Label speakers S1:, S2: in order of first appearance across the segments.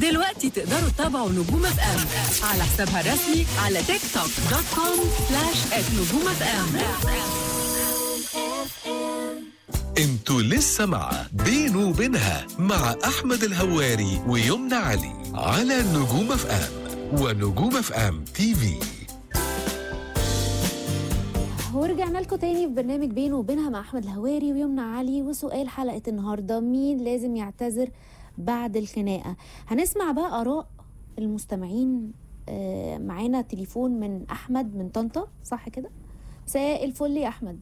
S1: دلوقتي تقدروا تتابعوا نجوم اف ام على حسابها الرسمي على تيك توك دوت كوم سلاش نجوم اف ام
S2: انتوا لسه مع بينه وبينها مع احمد الهواري ويمنى علي على نجوم اف ام ونجوم اف ام تي في
S3: ورجعنا لكم تاني في برنامج بينه وبينها مع احمد الهواري ويمنى علي وسؤال حلقه النهارده مين لازم يعتذر بعد الخناقه هنسمع بقى اراء المستمعين آه، معانا تليفون من احمد من طنطا صح كده مساء الفل يا احمد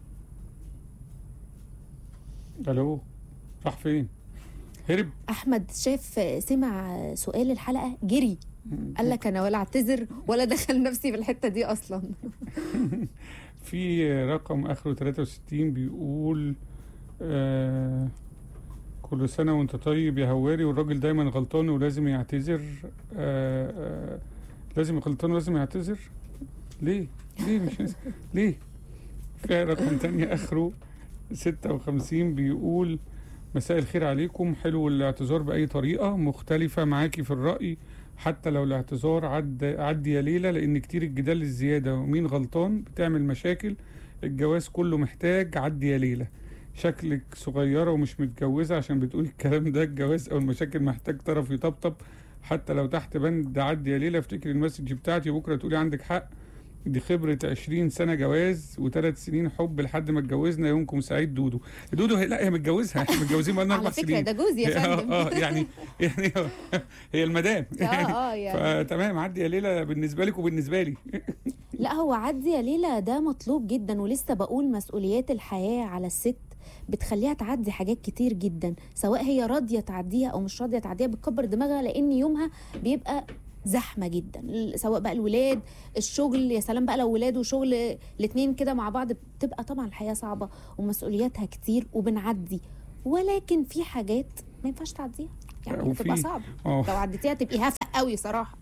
S4: الو راح فين هرب
S3: احمد شاف سمع سؤال الحلقه جري قال لك انا ولا اعتذر ولا دخل نفسي في الحته دي اصلا
S4: في رقم اخره 63 بيقول آه كل سنه وانت طيب يا هواري والراجل دايما غلطان ولازم يعتذر آه آه لازم غلطان ولازم يعتذر ليه ليه مش ليه في رقم تاني اخره 56 بيقول مساء الخير عليكم حلو الاعتذار بأي طريقة مختلفة معاكي في الرأي حتى لو الاعتذار عد عدي يا ليلى لأن كتير الجدال الزيادة ومين غلطان بتعمل مشاكل الجواز كله محتاج عدي يا ليلى شكلك صغيرة ومش متجوزة عشان بتقولي الكلام ده الجواز أو المشاكل محتاج طرف يطبطب حتى لو تحت بند عدي يا ليلى افتكري المسج بتاعتي بكرة تقولي عندك حق دي خبرة 20 سنة جواز وثلاث سنين حب لحد ما اتجوزنا يومكم سعيد دودو دودو هي لا هي متجوزها احنا متجوزين بقالنا اربع
S3: على فكره
S4: سنين
S3: ده جوزي يا
S4: اه
S3: فندم
S4: اه يعني يعني هي المدام
S3: اه اه يعني
S4: فتمام عدي يا ليلى بالنسبة لك وبالنسبة لي
S3: لا هو عدي يا ليلى ده مطلوب جدا ولسه بقول مسؤوليات الحياة على الست بتخليها تعدي حاجات كتير جدا سواء هي راضية تعديها أو مش راضية تعديها بتكبر دماغها لأن يومها بيبقى زحمة جدا ال- سواء بقى الولاد الشغل يا سلام بقى لو ولاد وشغل الاتنين كده مع بعض بتبقى طبعا الحياة صعبة ومسؤولياتها كتير وبنعدي ولكن في حاجات ما ينفعش تعديها يعني
S4: وفي-
S3: بتبقى صعبة
S4: اه
S3: لو عديتيها تبقي هفق قوي صراحة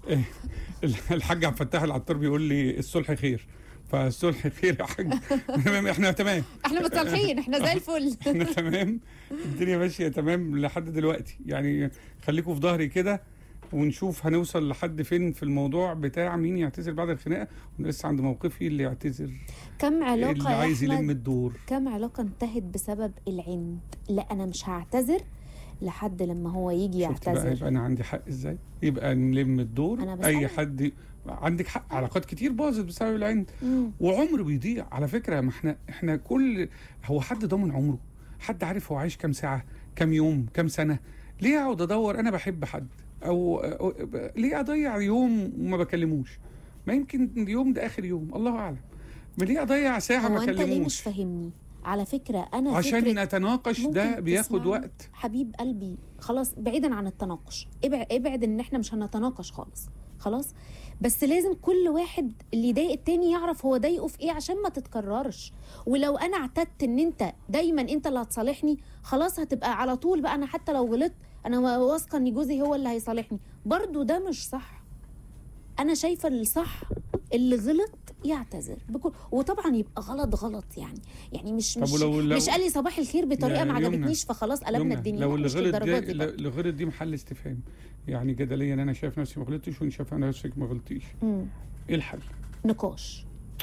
S4: الحاج عبد الفتاح العطار بيقول لي الصلح خير فالصلح خير يا حاج تمام احنا تمام
S3: احنا متصالحين احنا زي الفل
S4: احنا تمام الدنيا ماشيه تمام لحد دلوقتي يعني خليكم في ظهري كده ونشوف هنوصل لحد فين في الموضوع بتاع مين يعتذر بعد الخناقه وانا لسه عند موقفي اللي يعتذر
S3: كم علاقة
S4: اللي
S3: يا
S4: عايز يلم
S3: أحمد
S4: الدور
S3: كم علاقة انتهت بسبب العند لا أنا مش هعتذر لحد لما هو يجي
S4: شفت بقى
S3: يعتذر
S4: يبقى انا عندي حق ازاي يبقى نلم الدور
S3: أنا
S4: اي
S3: بسألك.
S4: حد عندك حق علاقات كتير باظت بسبب العند
S3: مم.
S4: وعمر بيضيع على فكره ما احنا احنا كل هو حد ضامن عمره حد عارف هو عايش كام ساعه كام يوم كام سنه ليه اقعد ادور انا بحب حد او أو- ليه اضيع يوم وما بكلموش ما يمكن اليوم ده اخر يوم الله اعلم ما ليه اضيع ساعه
S3: هو
S4: ما
S3: أنت ليه مش
S4: اكلموش
S3: فاهمني على فكرة أنا
S4: عشان
S3: فكرة
S4: نتناقش ده
S3: ممكن
S4: بياخد
S3: تسمعني؟
S4: وقت
S3: حبيب قلبي خلاص بعيدا عن التناقش ابعد, ابعد ان احنا مش هنتناقش خالص خلاص بس لازم كل واحد اللي يضايق التاني يعرف هو ضايقه في ايه عشان ما تتكررش ولو انا اعتدت ان انت دايما انت اللي هتصالحني خلاص هتبقى على طول بقى انا حتى لو غلطت انا واثقه ان جوزي هو اللي هيصالحني برضو ده مش صح انا شايفه الصح اللي غلط يعتذر بكل وطبعا يبقى غلط غلط يعني يعني مش
S4: طب
S3: مش
S4: ولو- لو-
S3: مش قال لي صباح الخير بطريقه
S4: يا
S3: ما
S4: يمنى،
S3: عجبتنيش فخلاص قلبنا
S4: يمنى،
S3: الدنيا
S4: لو
S3: لا،
S4: اللي
S3: مش
S4: غلط
S3: للدرجة
S4: دي
S3: دي بقى.
S4: اللي غلط دي محل استفهام يعني جدليا انا شايف نفسي ما غلطتش وانت شايف نفسك ما غلطتيش
S3: مم.
S4: ايه الحل
S3: نقاش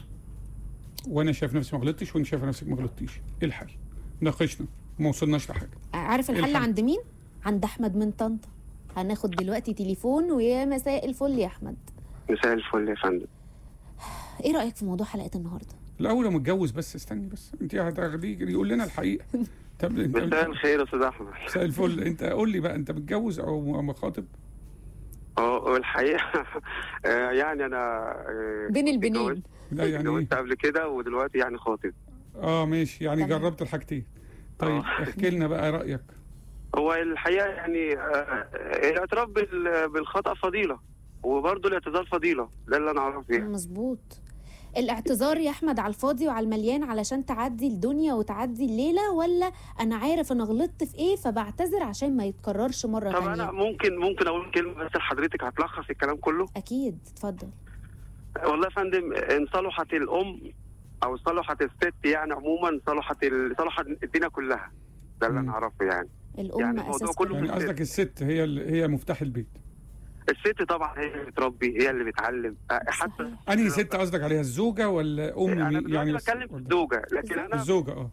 S4: وانا شايف نفسي ما غلطتش وانت شايف نفسك ما غلطتيش ايه الحل ناقشنا ما وصلناش لحاجه
S3: عارف
S4: إيه
S3: الحل
S4: الحل؟
S3: عند مين عند احمد من طنطا هناخد دلوقتي تليفون ويا مساء الفل يا احمد
S5: مساء الفل يا فندم
S3: ايه رايك في موضوع حلقه النهارده
S4: الاول لما متجوز بس استني بس انت هتاخديه يقول لنا الحقيقه طب انت
S5: مساء الخير يا استاذ احمد
S4: مساء الفل انت قول لي بقى انت متجوز او مخاطب
S5: اه والحقيقه آه، يعني انا آه،
S3: بين
S5: كنت
S3: البنين
S5: اتجوزت-
S4: لا يعني إيه؟
S5: اتجوزت قبل كده ودلوقتي يعني خاطب
S4: اه ماشي يعني
S3: تمام.
S4: جربت الحاجتين طيب
S5: آه.
S4: احكي لنا بقى رايك
S5: هو الحقيقه يعني آه، الاعتراف بال- بالخطا فضيله وبرضه الاعتذار فضيله ده اللي انا اعرفه يعني
S3: مظبوط الاعتذار يا احمد على الفاضي وعلى المليان علشان تعدي الدنيا وتعدي الليله ولا انا عارف انا غلطت في ايه فبعتذر عشان ما يتكررش مره
S5: طب
S3: تانية
S5: انا ممكن ممكن اقول كلمه بس لحضرتك هتلخص الكلام كله
S3: اكيد اتفضل
S5: والله يا فندم ان صلحت الام او صلحت الست يعني عموما صلحت ال- صلحت الدنيا كلها ده اللي
S4: مم.
S5: انا اعرفه يعني
S3: الام
S5: يعني الموضوع
S3: اساس
S5: كله
S3: كل
S4: يعني
S5: في
S4: قصدك الست هي ال- هي مفتاح البيت
S5: الست طبعا هي اللي بتربي هي اللي بتعلم آه، حتى
S3: صحيح.
S4: انهي ست قصدك عليها الزوجه ولا ام
S5: انا
S4: مين
S5: دلوقتي
S4: يعني
S5: بتكلم في
S4: ولا-
S5: الزوجه لكن انا
S4: الزوجه اه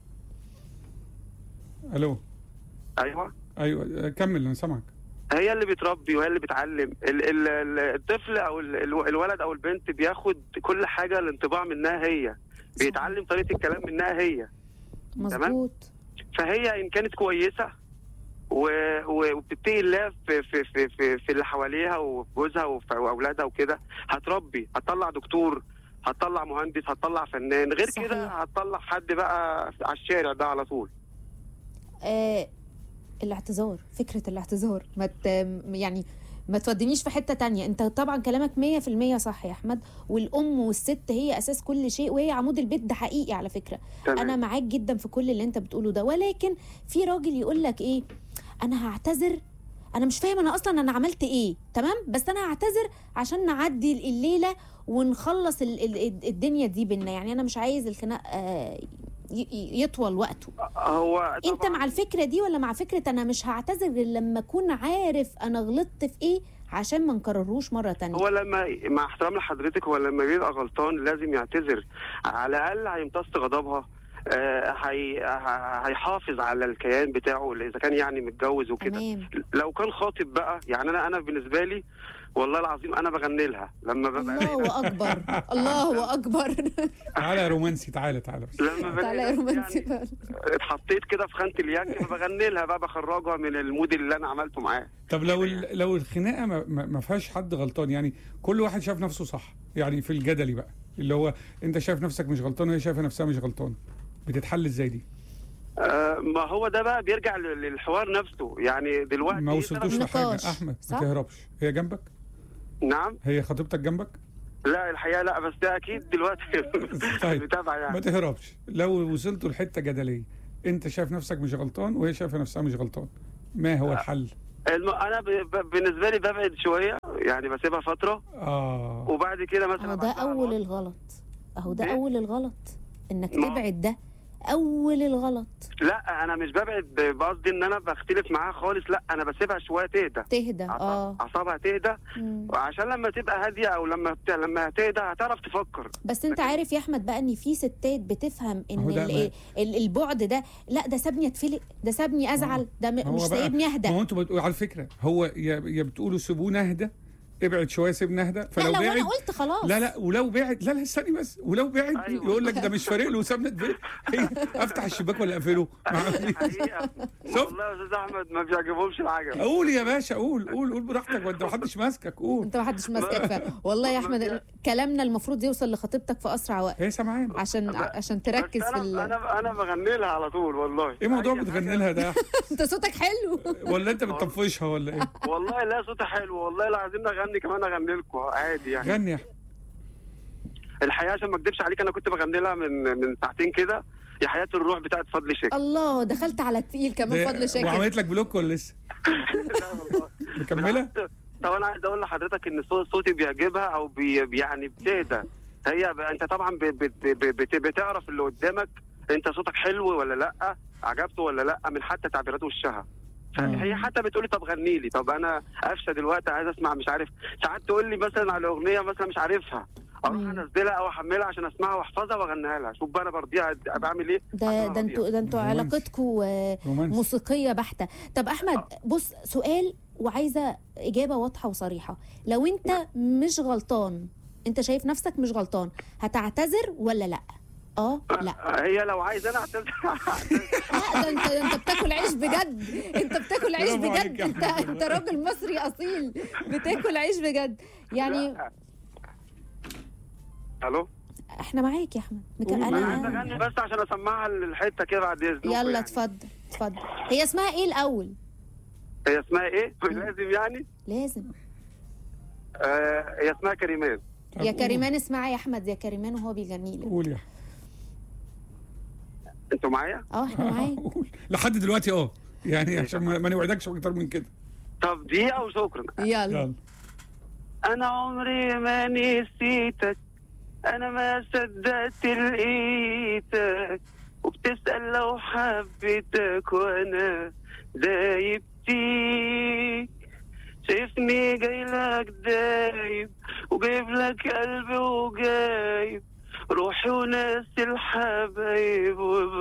S4: الو
S5: ايوه
S4: ايوه كمل انا سامعك
S5: هي اللي بتربي وهي اللي بتعلم ال- ال- ال- الطفل او ال- ال- الولد او البنت بياخد كل حاجه الانطباع منها هي بيتعلم طريقه الكلام منها هي
S3: مظبوط
S5: فهي ان كانت كويسه و- و- وبتتقي الله في في في في, في اللي حواليها وفي جوزها وفي واولادها وكده هتربي هتطلع دكتور هتطلع مهندس هتطلع فنان غير
S3: صحيح.
S5: كده هتطلع حد بقى على الشارع ده على طول
S3: آه الاعتذار فكرة الاعتذار ما ت... يعني ما تودينيش في حتة تانية انت طبعا كلامك مية في المية صح يا احمد والام والست هي اساس كل شيء وهي عمود البيت ده حقيقي على فكرة
S5: تمام.
S3: انا معاك جدا في كل اللي انت بتقوله ده ولكن في راجل يقول لك ايه انا هعتذر انا مش فاهم انا اصلا انا عملت ايه تمام بس انا هعتذر عشان نعدي الليله ونخلص ال- ال- الدنيا دي بينا يعني انا مش عايز الخناق آه، ي- ي- يطول وقته
S5: هو
S3: انت
S5: طبعاً-
S3: مع الفكره دي ولا مع فكره انا مش هعتذر غير لما اكون عارف انا غلطت في ايه عشان ما نكرروش مره تانية
S5: هو لما مع احترام لحضرتك هو لما بيبقى غلطان لازم يعتذر على الاقل هيمتص غضبها آه، هي ه- هيحافظ على الكيان بتاعه اذا كان يعني متجوز وكده
S3: تمام
S5: لو كان خاطب بقى يعني انا انا بالنسبه لي والله العظيم انا بغني لها لما ببقى
S3: الله اكبر الله اكبر
S4: تعالى يا رومانسي تعالى تعالى بس
S5: لما بلاقي
S3: تعالى يا
S5: نفسي
S3: رومانسي
S5: يعني
S3: بقى.
S5: اتحطيت كده في خانه اليك بغني لها بقى بخرجها من المود اللي انا عملته معاه
S4: طب لو ال- لو الخناقه ما, ما ما فيهاش حد غلطان يعني كل واحد شاف نفسه صح يعني في الجدلي بقى اللي هو انت شايف نفسك مش غلطان وهي شايفه نفسها مش غلطان بتتحل ازاي دي؟
S5: آه، ما هو ده بقى بيرجع لل- للحوار نفسه يعني دلوقتي
S4: ما وصلتوش لحاجه
S3: نقاش،
S4: احمد
S3: صح؟
S4: ما تهربش هي جنبك؟
S5: نعم
S4: هي خطيبتك جنبك؟
S5: لا الحقيقه لا بس ده اكيد دلوقتي
S4: طيب.
S5: متابعه
S4: ما
S5: يعني
S4: تهربش لو وصلتوا لحته جدليه انت شايف نفسك مش غلطان وهي شايفه نفسها مش غلطان ما هو الحل؟
S5: الم... انا ب... ب... بالنسبه لي ببعد شويه يعني بسيبها فتره
S4: اه
S5: وبعد كده مثلا
S3: اهو ده
S5: بعدها
S3: اول
S5: بقى-
S3: الغلط اهو ده
S5: إيه؟
S3: اول الغلط انك
S5: ما-
S3: تبعد ده اول الغلط
S5: لا انا مش ببعد ب- بقصدي ان انا بختلف معاها خالص لا انا بسيبها شويه تهدى
S3: تهدى اه
S5: أعصاب- اعصابها تهدى
S3: مم.
S5: وعشان لما تبقى هاديه او لما بت... لما هتهدى هتعرف تفكر
S3: بس انت
S5: لكن-
S3: عارف يا احمد بقى ان في ستات بتفهم ان
S4: هو ده
S3: ال-
S4: ما-
S3: ال- البعد ده لا ده سابني اتفلق ده سابني ازعل ده م-
S4: هو
S3: مش
S4: بقى-
S3: سايبني
S4: ما
S3: اهدى
S4: هو انتوا بتقولوا على فكره هو يا يا بتقولوا سيبوه نهدى ابعد شويه سيبنا اهدى
S3: لا
S4: فلو
S3: لو
S4: بعد
S3: انا قلت خلاص
S4: لا لا ولو بعد لا لا استني بس ولو بعد
S5: أيوة.
S4: يقول لك ده مش فارق له وسابنا اتفرق. هي افتح الشباك ولا اقفله مع-
S5: حقيقة
S4: شوف.
S5: والله يا استاذ احمد ما بيعجبهمش العجب
S4: قول يا باشا قول قول قول براحتك وانت محدش ماسكك قول
S3: انت ما حدش ماسكك فعلا والله يا احمد كلامنا المفروض يوصل لخطيبتك في اسرع وقت
S4: هي سامعانا
S3: عشان عشان تركز
S5: بس
S3: في
S5: انا
S3: ال...
S5: انا انا بغني لها على طول والله
S4: ايه موضوع
S5: أي
S4: بتغني
S5: حاجة.
S4: لها ده
S3: انت صوتك حلو
S4: ولا انت بتطفشها ولا ايه
S5: والله لا صوتها حلو والله لا عايزين اغني كمان اغني لكم عادي يعني
S4: غني يا أحمد.
S5: الحقيقه عشان ما اكدبش عليك انا كنت بغني لها من من ساعتين كده يا حياه الروح بتاعت فضل شاكر
S3: الله دخلت على التقيل كمان
S4: ده-
S3: فضل شاكر
S4: وعملت لك بلوك ولا لسه
S5: لا والله.
S4: مكمله
S5: طب انا عايز اقول لحضرتك ان صوت- صوتي بيعجبها او بي بي- يعني بتهدى هي ب... انت طبعا ب... ب... ب... بت... بتعرف اللي قدامك انت صوتك حلو ولا لا عجبته ولا لا من حتى تعبيرات وشها فهي حتى بتقولي طب غني لي طب انا قفشه دلوقتي عايز اسمع مش عارف ساعات تقول لي مثلا على اغنيه مثلا مش عارفها اروح
S3: مم.
S5: انزلها او احملها عشان اسمعها واحفظها واغنيها لها شوف بقى انا برضيها بعمل ايه
S3: ده
S5: عشان
S3: ده انتوا ده انتوا
S4: رومانسي.
S3: علاقتكم
S4: رومانسي
S3: موسيقيه بحته طب احمد بص سؤال وعايزه اجابه واضحه وصريحه لو انت مش غلطان انت شايف نفسك مش غلطان هتعتذر ولا لا اه لا
S5: هي لو عايزه انا اعتذر
S3: لا ده انت ده انت بتاكل عيش بجد انت بتاكل عيش
S4: برافو عليك
S3: بجد
S4: يا
S3: انت
S4: أحمد.
S3: انت راجل مصري اصيل بتاكل عيش بجد يعني
S5: الو
S3: احنا معاك يا احمد مك-
S4: قول
S5: انا عايز
S3: انا
S5: اغني بس عشان اسمعها الحته كده بعد اذنكم
S3: يلا
S5: يعني.
S3: اتفضل اتفضل هي اسمها ايه الاول
S5: هي اسمها ايه؟ لازم يعني؟
S3: لازم
S5: آه هي اسمها كريمان
S4: طب
S3: يا
S4: قول.
S3: كريمان اسمعي يا احمد يا كريمان وهو بيغني لك
S4: قول يا أحمد.
S5: انتوا معايا؟
S3: اه احنا معاك
S4: قول لحد دلوقتي اه يعني عشان ما ما نوعدكش اكتر من كده
S5: طب دقيقة وشكرا
S3: يلا
S4: يلا
S5: أنا عمري ما نسيتك أنا ما صدقت لقيتك وبتسأل لو حبيتك وأنا دايب فيك شايفني جاي لك دايب وجايب لك قلبي وجايب روحي وناس الحبايب وب